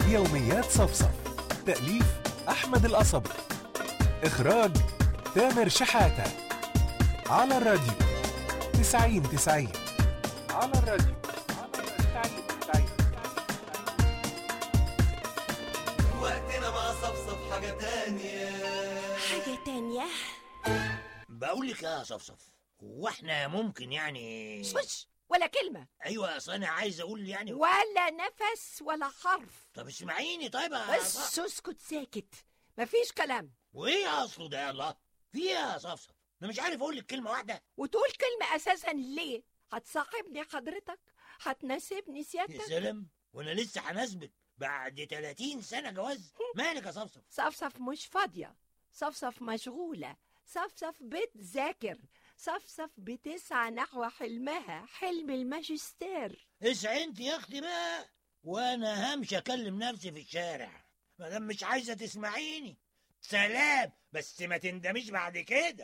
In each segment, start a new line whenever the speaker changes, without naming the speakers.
يوميات صفصف تأليف أحمد القصبي إخراج تامر شحاتة على الراديو تسعين تسعين على الراديو تسعين تسعين
وقتنا مع صفصف حاجة تانية
حاجة تانية
بقول لك يا صفصف هو احنا ممكن يعني
شش ولا كلمة
ايوه اصل انا عايز اقول يعني
ولا نفس ولا حرف
طب اسمعيني طيب يا
بس
صف-
اسكت ساكت مفيش كلام
وايه اصله ده يا الله في ايه يا صفصف انا مش عارف اقول لك كلمه واحده
وتقول كلمة أساسا ليه هتصاحبني حضرتك هتناسبني
يا
سيادتك
سلام وانا لسه هناسبك بعد 30 سنه جواز مالك يا صفصف
صفصف مش فاضية صفصف مشغولة صفصف بتذاكر صفصف بتسعى نحو حلمها حلم الماجستير
اسعي انت يا اختي بقى وانا همشي اكلم نفسي في الشارع ما دام مش عايزه تسمعيني سلام بس ما تندميش بعد كده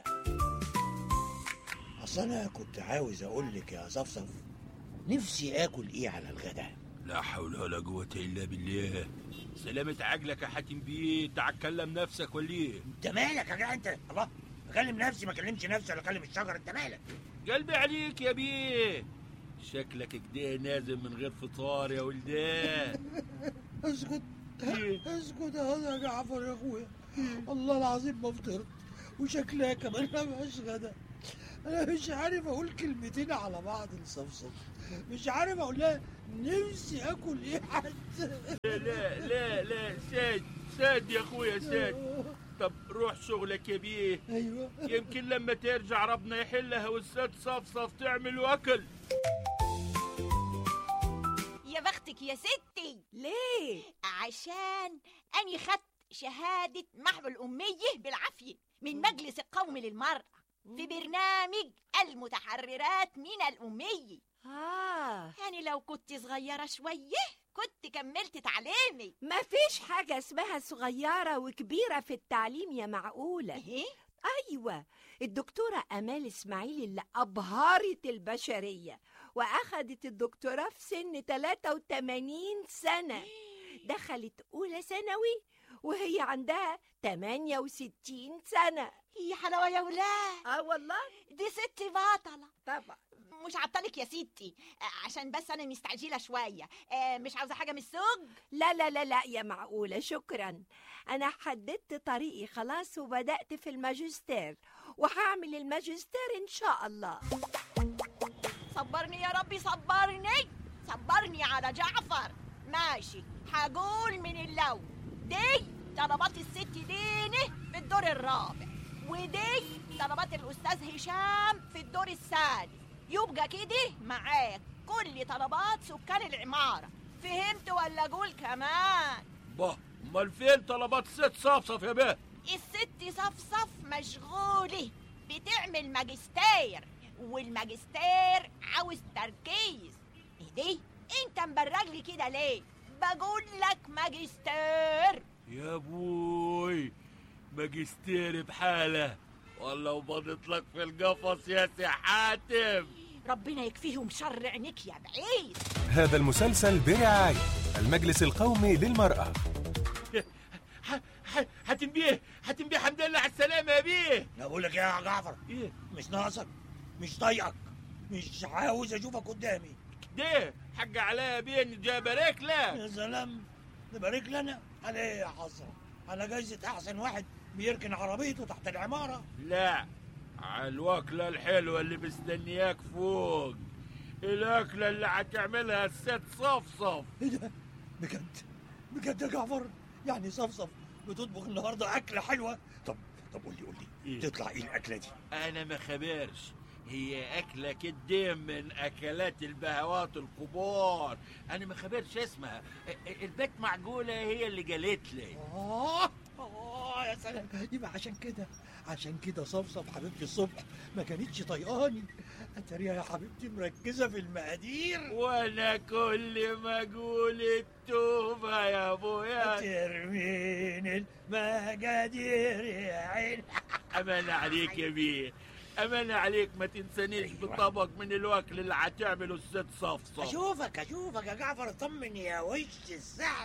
اصل انا كنت عاوز اقول لك يا صفصف نفسي اكل ايه على الغداء
لا حول ولا قوة إلا بالله سلامة عقلك يا حاتم بيه تعكلم نفسك ولا ايه؟
انت مالك يا جدع انت الله اكلم نفسي ما اكلمش نفسي ولا اكلم الشجر انت مالك
قلبي عليك يا بيه شكلك كده نازل من غير فطار يا ولدان
اسكت
إيه؟
اسكت هذا يا جعفر يا اخويا والله العظيم ما فطرت وشكلها كمان ما فيهاش غدا انا مش عارف اقول كلمتين على بعض لصفصف مش عارف اقول لها نفسي اكل ايه حتى
لا لا لا لا ساد ساد يا اخويا ساد طب روح شغلك يا بيه
ايوه
يمكن لما ترجع ربنا يحلها والساد صفصف تعمل وكل
يا بختك يا ستي
ليه
عشان أني خدت شهادة محو الأمية بالعافية من مجلس القومي للمرأة في برنامج المتحررات من الأمية
آه
يعني لو كنت صغيرة شوية كنت كملت تعليمي
مفيش حاجة اسمها صغيرة وكبيرة في التعليم يا معقولة
إيه؟
أيوة الدكتورة أمال إسماعيل اللي أبهرت البشرية وأخدت الدكتوراه في سن 83 سنة دخلت أولى ثانوي وهي عندها 68 سنة
يا حلاوة يا ولاد
آه والله
دي ست بطلة
طبعا
مش عطلك يا ستي آه، عشان بس أنا مستعجلة شوية آه، مش عاوزة حاجة من السوق
لا لا لا لا يا معقولة شكرا أنا حددت طريقي خلاص وبدأت في الماجستير وهعمل الماجستير إن شاء الله
صبرني يا ربي صبرني صبرني على جعفر ماشي هقول من اللو دي طلبات الست ديني في الدور الرابع ودي طلبات الأستاذ هشام في الدور السادس يبقى كده معاك كل طلبات سكان العمارة فهمت ولا أقول كمان
با امال فين طلبات الست صفصف يا بيه؟
الست صفصف مشغولة بتعمل ماجستير والماجستير عاوز تركيز ايه دي انت مبرج لي كده ليه بقول لك ماجستير
يا بوي ماجستير بحاله والله وبضت لك في القفص يا سي حاتم
ربنا يكفيهم شر عينيك يا بعيد
هذا المسلسل برعاية المجلس القومي للمرأة
ح- ح- حاتم بيه حاتم بيه حمد لله على السلامة يا بيه
انا بقول لك ايه يا جعفر
ايه
مش ناقصك مش طايقك مش عاوز اشوفك قدامي
ده حق عليا يا بيه إني جاي ابارك له
يا سلام نبارك لنا على ايه يا حسره على جايزه احسن واحد بيركن عربيته تحت العماره
لا على الوكلة الحلوة اللي مستنياك فوق الأكلة اللي هتعملها الست صفصف
ايه ده بجد بجد يا جعفر يعني صفصف بتطبخ النهارده اكله حلوه طب طب قول لي قول لي
إيه؟
تطلع ايه الاكله دي
أنا ما خبرش هي أكلة كده من أكلات البهوات الكبار أنا ما خبرش اسمها البيت معقولة هي اللي قالت لي
آه آه يا سلام يبقى عشان كده عشان كده صفصف حبيبتي الصبح ما كانتش طيقاني اتاريها يا حبيبتي مركزه في المقادير
وأنا كل ما أقول التوبة يا أبويا
ترمين المقادير يا عين
أمان عليك يا بيه أمان عليك ما تنسانيش بطبق من الوكل اللي هتعمله الست صفصف
اشوفك اشوفك يا جعفر اطمن يا وش السعد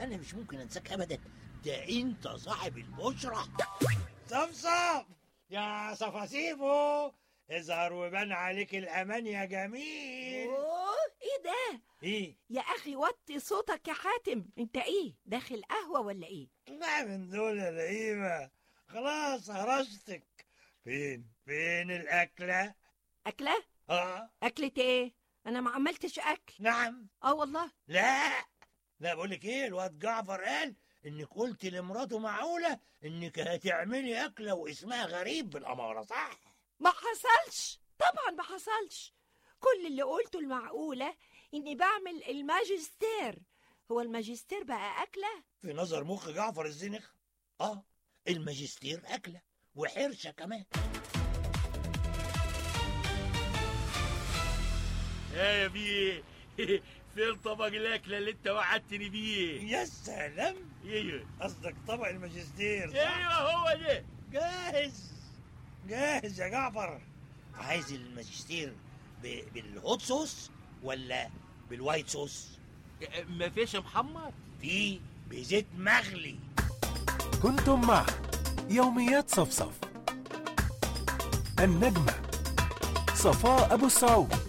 انا مش ممكن انساك ابدا ده انت صاحب البشرة صفصف يا صفاصيفو اظهر وبان عليك الامان يا جميل
اوه ايه ده
ايه
يا اخي وطي صوتك يا حاتم انت ايه داخل قهوة ولا ايه
ما من دول يا لئيمة خلاص هرشتك فين فين الأكلة
اكلة
اه
اكلة ايه انا ما عملتش اكل
نعم
اه والله
لا لا بقول لك ايه الواد جعفر قال انك قلت لمراته معقولة انك هتعملي أكلة واسمها غريب بالأمارة صح
ما حصلش طبعا ما حصلش كل اللي قلته المعقولة اني بعمل الماجستير هو الماجستير بقى اكلة
في نظر مخ جعفر الزنخ اه الماجستير أكلة وحرشة كمان
ايه يا بيه فين طبق الاكله اللي انت وعدتني بيه
يا سلام
ايوه
قصدك طبق الماجستير صح؟
ايوه هو ده
جاهز جاهز يا جعفر عايز الماجستير ب... بالهوت صوص ولا بالوايت صوص
ما فيش محمر
في بزيت مغلي
كنتم مع يوميات صفصف النجمة صفاء أبو السعود